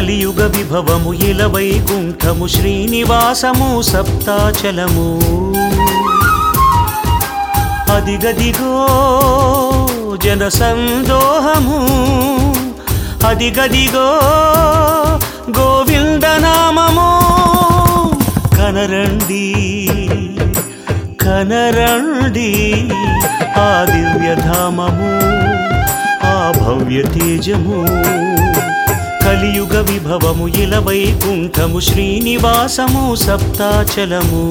కలియుగ విభవము ఇల వైకుంఠము శ్రీనివాసము సప్తాచలము అదిగదిగో జన సందోహము అదిగదిగో గోవిందనామము కనరండి కనరండి ఆ దివ్యధామము ఆ భవ్య తేజము కలియుగ విభవము ఇల వైకుంఠము శ్రీనివాసము సప్తాచలము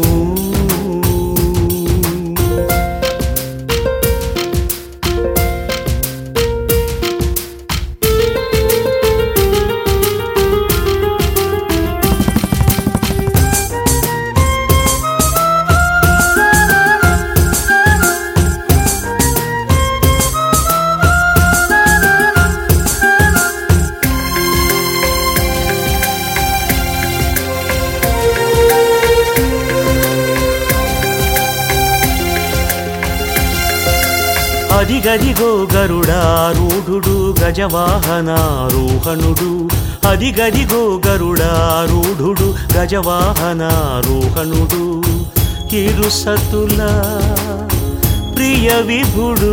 అదిగదిగో గరుడారూఢుడు గజవాహనారోహణుడు అదిగదిగో గరుడారూఢుడు గజవాహనారోహణుడు ఇరుసతుల ప్రియ విభుడు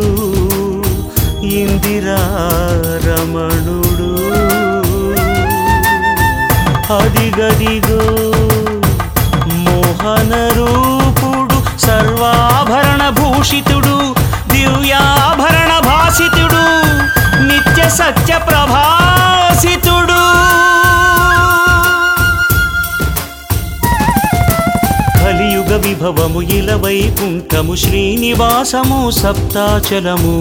ఇందిరారమణుడు అదిగదిగో మోహన రూపుడు సర్వాభరణ భూషితుడు దివ్యాభరణ భాసితుడు నిత్య సత్య ప్రభాసితుడు కలియుగ విభవము ఇల వైకుంఠము శ్రీనివాసము సప్తాచలము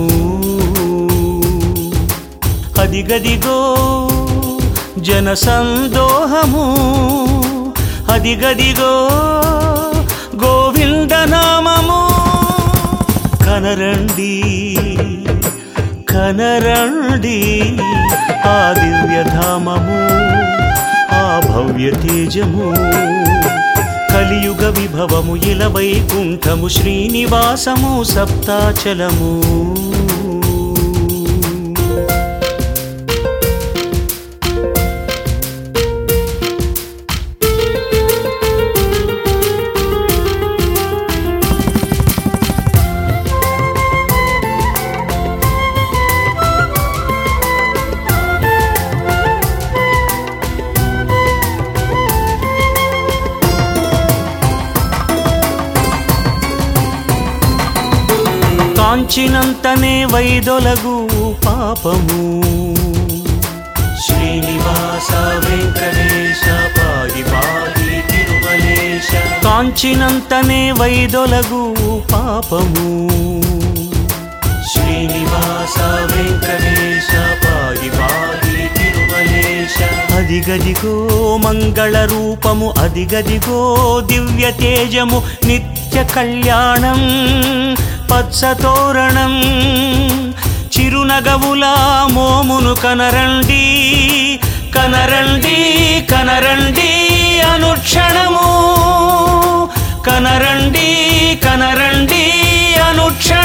అదిగదిగో జన సందోహము అదిగదిగో గోవిందనామము కనరండి కనరండి ఆ దివ్యధామము ఆ భవ్య తేజము కలియుగ విభవము ఇల వైకుంఠము శ్రీనివాసము సప్తాచలము కాంచినంతనే వైదొలగు పాపము శ్రీనివాస వెంకటేశ పాది పాది తిరుమలేశ కాంచినంతనే వైదొలగు పాపము శ్రీనివాస వెంకటేశ పాది పాది తిరుమలేశ అదిగదిగో మంగళ రూపము అదిగదిగో దివ్య తేజము నిత్య కళ్యాణం పచ్చతోరణం చిరునగవుల మోమును కనరండి కనరండి కనరండి అనుక్షణము కనరండి కనరండి అనుక్షణము